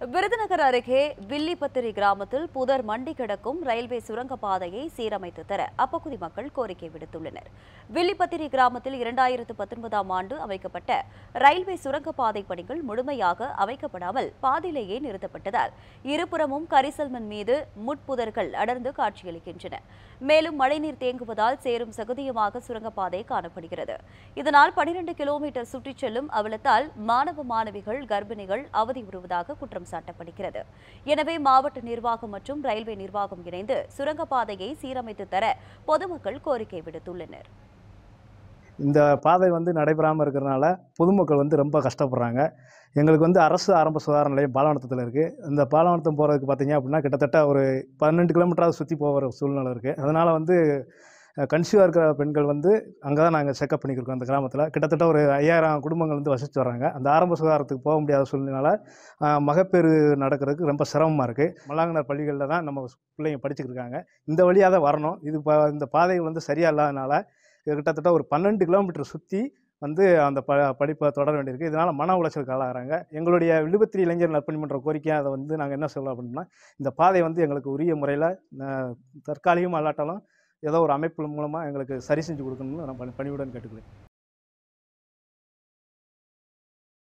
விருதுநகர் அருகே வில்லிபத்திரி கிராமத்தில் புதர் மண்டி கிடக்கும் ரயில்வே சுரங்கப்பாதையை சீரமைத்து தர அப்பகுதி மக்கள் கோரிக்கை விடுத்துள்ளனர் வில்லிபத்திரி கிராமத்தில் இரண்டாயிரத்து பத்தொன்பதாம் ஆண்டு அமைக்கப்பட்ட ரயில்வே சுரங்கப்பாதை பணிகள் முழுமையாக அமைக்கப்படாமல் பாதியிலேயே நிறுத்தப்பட்டதால் இருபுறமும் கரிசல் மண் மீது முட்புதர்கள் அடர்ந்து காட்சியளிக்கின்றன மேலும் மழைநீர் தேங்குவதால் சேரும் சகுதியமாக சுரங்கப்பாதை காணப்படுகிறது இதனால் பனிரெண்டு கிலோமீட்டர் சுற்றிச் செல்லும் அவலத்தால் மாணவ மாணவிகள் கர்ப்பிணிகள் அவதியுறுவதாக குற்றம் சாட்டப்படுகிறது எனவே மாவட்ட நிர்வாகம் மற்றும் ரயில்வே நிர்வாகம் இணைந்து சுரங்கப்பாதையை சீரமைத்து தர பொதுமக்கள் கோரிக்கை விடுத்துள்ளனர் இந்த பாதை வந்து நடைபெறாமல் இருக்கிறனால பொதுமக்கள் வந்து ரொம்ப கஷ்டப்படுறாங்க எங்களுக்கு வந்து அரசு ஆரம்ப சுகாதார நிலையம் பாலவனத்தில் இருக்குது இந்த பாலவனத்தம் போகிறதுக்கு பார்த்தீங்க அப்படின்னா கிட்டத்தட்ட ஒரு பன்னெண்டு கிலோமீட்டராவது சுற்றி போகிற சூழ்நிலை இருக்குது அதனால் வந்து கன்சியூவாக இருக்கிற பெண்கள் வந்து அங்கே தான் நாங்கள் செக்அப் பண்ணிக்கிருக்கோம் அந்த கிராமத்தில் கிட்டத்தட்ட ஒரு ஐயாயிரம் குடும்பங்கள் வந்து வசித்து வர்றாங்க அந்த ஆரம்ப சுகாதாரத்துக்கு போக முடியாத சூழ்நிலை மகப்பேறு நடக்கிறதுக்கு ரொம்ப சிரமமாக இருக்குது மல்லாங்கனர் பள்ளிகளில் தான் நம்ம பிள்ளைங்க படிச்சுக்கிட்டு இருக்காங்க இந்த வழியாக தான் வரணும் இது ப இந்த பாதை வந்து சரியாக இல்லாதனால இது கிட்டத்தட்ட ஒரு பன்னெண்டு கிலோமீட்டர் சுற்றி வந்து அந்த ப படிப்பை தொடர வேண்டியிருக்கு இதனால் மன உளைச்சலுக்கு ஆளாகிறாங்க எங்களுடைய விழுபத்திரி இளைஞர் நற்பணி மன்ற கோரிக்கையாக அதை வந்து நாங்கள் என்ன சொல்ல அப்படின்னா இந்த பாதை வந்து எங்களுக்கு உரிய முறையில் தற்காலிகமாக அல்லாட்டாலும் ஏதோ ஒரு அமைப்பு மூலமாக எங்களுக்கு சரி செஞ்சு கொடுக்கணும்னு நான் பணி- பணிவுடன் கேட்டுக்கிறேன்